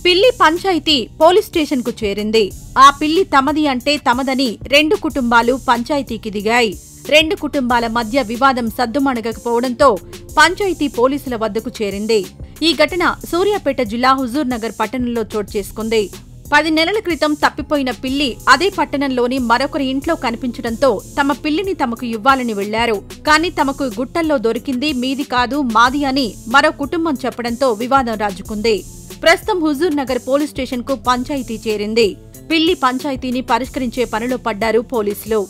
పిల్లి panchayat police station కు చేరింది ఆ పిల్లి తమది అంటే తమదని రెండు కుటుంబాలు పంచాయతీకి దిగాయి రెండు కుటుంబాల మధ్య వివాదం సద్దుమణగకపోవడంతో పంచాయతీ పోలీసుల వద్దకు చేరింది ఈ ఘటన సూర్యాపేట జిల్లా హుజూర్ నగర్ పట్టణంలో చోటు చేసుకుంది పది నెలల క్రితం తప్పిపోయిన పిల్లి అదే పట్టణంలోని మరొకరి ఇంట్లో కనిపించడంతో తమ పిల్లిని తమకు ఇవ్వాలని వెళ్లారు కానీ తమకు గుట్టల్లో దొరికింది మీది కాదు మాది అని మరో కుటుంబం చెప్పడంతో వివాదం రాజుకుంది ప్రస్తుతం హుజూర్ నగర్ పోలీస్ స్టేషన్ కు పంచాయతీ చేరింది పిల్లి పంచాయతీని పరిష్కరించే పనిలో పడ్డారు పోలీసులు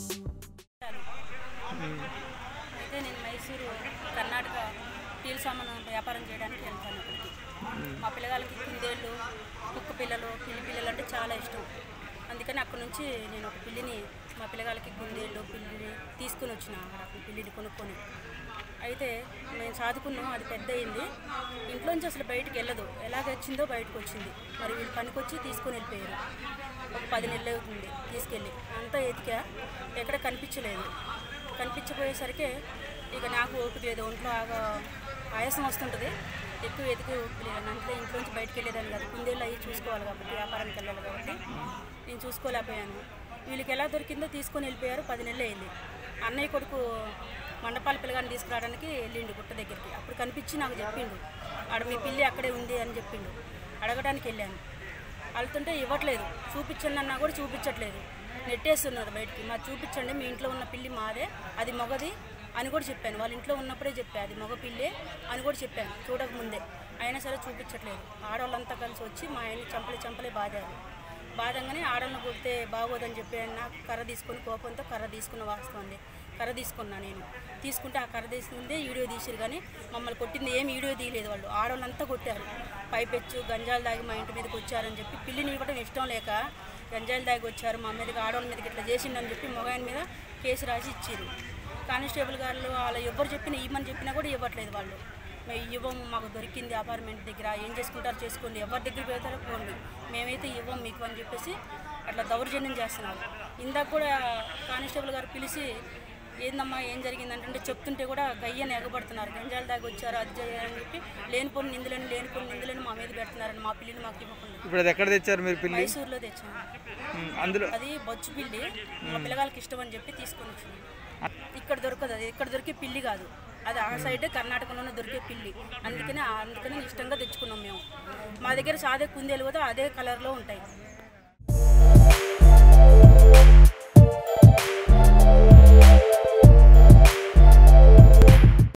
అయితే నేను మైసూరు కర్ణాటక స్టీల్ సామాను వ్యాపారం చేయడానికి వెళ్తాను అక్కడికి మా పిల్లగాళ్ళకి కుందేళ్ళు కుక్క పిల్లలు పిల్లి పిల్లలు అంటే చాలా ఇష్టం అందుకని అక్కడ నుంచి నేను ఒక పిల్లిని మా పిల్లగాళ్ళకి కుందేళ్ళు పిల్లిని తీసుకుని వచ్చిన అక్కడ పిల్లిని కొనుక్కొని అయితే మేము చదువుకున్నాం అది పెద్ద అయింది ఇంట్లోంచి అసలు బయటికి వెళ్ళదు ఎలాగ వచ్చిందో బయటకు వచ్చింది మరి వీళ్ళు పనికొచ్చి తీసుకొని వెళ్ళిపోయారు ఒక పది నెలలు అవుతుంది తీసుకెళ్ళి అంతా ఎతికా ఎక్కడ కనిపించలేదు కనిపించపోయేసరికి ఇక నాకు ఓపిక లేదు ఒంట్లో ఆగా ఆయాసం వస్తుంటుంది ఎక్కువ ఎతికి ఓపిక లేదు అంటే ఇంట్లోంచి బయటకు వెళ్ళేదాన్ని కాదు కుందేళ్ళు అవి చూసుకోవాలి కాబట్టి వ్యాపారానికి వెళ్ళాలి కాబట్టి నేను చూసుకోలేకపోయాను వీళ్ళకి ఎలా దొరికిందో తీసుకొని వెళ్ళిపోయారు పది నెలలు అయింది అన్నయ్య కొడుకు మండపాల పిల్లగాన్ని తీసుకురావడానికి వెళ్ళిండు గుట్ట దగ్గరికి అప్పుడు కనిపించి నాకు చెప్పిండు ఆడ మీ పిల్లి అక్కడే ఉంది అని చెప్పిండు అడగడానికి వెళ్ళాను వెళ్తుంటే ఇవ్వట్లేదు చూపించండి అన్నా కూడా చూపించట్లేదు నెట్టేస్తున్నారు బయటికి మా చూపించండి మీ ఇంట్లో ఉన్న పిల్లి మాదే అది మొగది అని కూడా చెప్పాను వాళ్ళ ఇంట్లో ఉన్నప్పుడే చెప్పాను అది మగ పిల్లే అని కూడా చెప్పాను చూడకముందే అయినా సరే చూపించట్లేదు ఆడవాళ్ళంతా కలిసి వచ్చి మా ఆయన్ని చంపలే చంపలే బాధారు బాధంగానే ఆడలను కొడితే బాగోదని చెప్పి ఆయన నాకు కర్ర తీసుకొని కోపంతో కర్ర తీసుకున్న వాస్తవం కర్ర తీసుకున్నా నేను తీసుకుంటే ఆ కర్ర తీసుకుంటే వీడియో తీసారు కానీ మమ్మల్ని కొట్టింది ఏం వీడియో తీయలేదు వాళ్ళు ఆడవాళ్ళంతా కొట్టారు పైపెచ్చు గంజాలు దాగి మా ఇంటి మీదకి వచ్చారని చెప్పి పిల్లిని ఇవ్వడం ఇష్టం లేక గంజాలు దాగి వచ్చారు మా మీదకి ఆడవాళ్ళ మీదకి ఇట్లా చేసిండని చెప్పి మొగాయన మీద కేసు రాసి ఇచ్చారు కానిస్టేబుల్ గారు వాళ్ళు ఎవరు చెప్పినా ఇవ్వమని చెప్పినా కూడా ఇవ్వట్లేదు వాళ్ళు మేము ఇవ్వం మాకు దొరికింది అపార్ట్మెంట్ దగ్గర ఏం చేసుకుంటారో చేసుకోండి ఎవరి దగ్గర పోతారో పోండి మేమైతే ఇవ్వం మీకు అని చెప్పేసి అట్లా దౌర్జన్యం చేస్తున్నారు ఇందాక కూడా కానిస్టేబుల్ గారు పిలిచి ఏందమ్మా ఏం జరిగిందంటే చెప్తుంటే కూడా గయ్యని ఎగబడుతున్నారు గంజాల దాకా వచ్చారు అది చేయాలని చెప్పి లేనిపోని నిందులని లేనిపోని నిందులని మా మీద పెడుతున్నారని మా పిల్లిని మాకు ఇవ్వకుండా ఇప్పుడు అది ఎక్కడ తెచ్చారు మీరు పిల్లి మైసూరులో తెచ్చాను ఉమ్, అందులో అది బొచ్చు పిల్లి మా పిల్లగాళ్ళకి ఇష్టం అని చెప్పి తీసుకొని వచ్చింది ఇక్కడ దొరకదు అది ఇక్కడ దొరికే పిల్లి కాదు అది ఆ సైడ్ కర్ణాటకలోనే దొరికే పిల్లి అందుకనే అందుకని ఇష్టంగా తెచ్చుకున్నాం మేము మా దగ్గర సాదే కుందేలు కూడా అదే కలర్లో ఉంటాయి